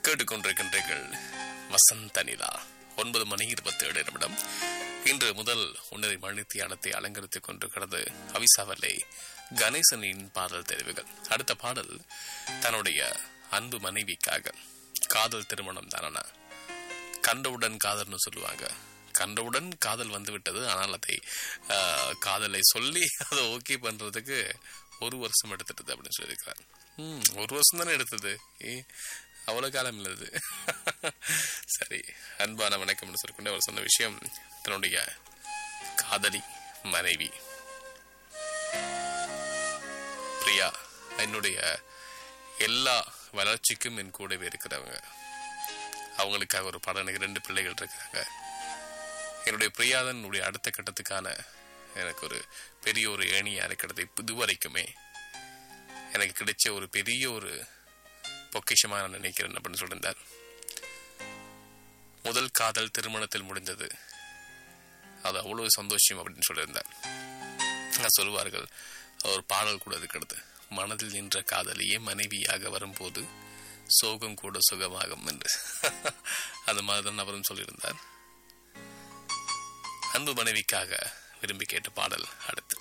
கேட்டுக்கொண்டிருக்கின்றீர்கள் வசந்த நிலா ஒன்பது மணி இருபத்தி ஏழு நிமிடம் இன்று முதல் ஒன்றரை மணித்தியானத்தை அலங்கரித்துக் கொண்டிருக்கிறது அவிசாவல்லை கணேசனின் பாடல் தெரிவுகள் அடுத்த பாடல் தன்னுடைய அன்பு மனைவிக்காக காதல் திருமணம் தானா கண்டவுடன் காதல்னு சொல்லுவாங்க கண்டவுடன் காதல் வந்து விட்டது ஆனால் அதை ஆஹ், காதலை சொல்லி அதை ஓகே பண்றதுக்கு ஒரு வருஷம் எடுத்துட்டது அப்படின்னு சொல்லியிருக்கிறார் ம் ஒரு வருஷம் தானே எடுத்தது ஏ அவ்வளோ காலம் இல்லது சரி அன்பான வணக்கம்னு சொல்லிக்கொண்டு அவர் சொன்ன விஷயம் தன்னுடைய காதலி மனைவி பிரியா என்னுடைய எல்லா வளர்ச்சிக்கும் என் கூடவே இருக்கிறவங்க அவங்களுக்காக ஒரு படம் எனக்கு ரெண்டு பிள்ளைகள் இருக்காங்க என்னுடைய பிரியாதனுடைய அடுத்த கட்டத்துக்கான எனக்கு ஒரு பெரிய ஒரு ஏணியா இருக்கிறது இதுவரைக்குமே எனக்கு கிடைச்ச ஒரு பெரிய ஒரு பொக்கிஷமா நான் நினைக்கிறேன் அப்படின்னு சொல்லியிருந்தார் முதல் காதல் திருமணத்தில் முடிந்தது அது அவ்வளவு சந்தோஷம் அப்படின்னு சொல்லியிருந்தார் நான் சொல்லுவார்கள் ஒரு பாடல் கூட இருக்கிறது மனதில் நின்ற காதலியே மனைவியாக வரும்போது சோகம் கூட சுகமாகும் என்று அந்த மாதிரி தான் அவரும் சொல்லியிருந்தார் அன்பு மனைவிக்காக விரும்பி கேட்ட பாடல் அடுத்து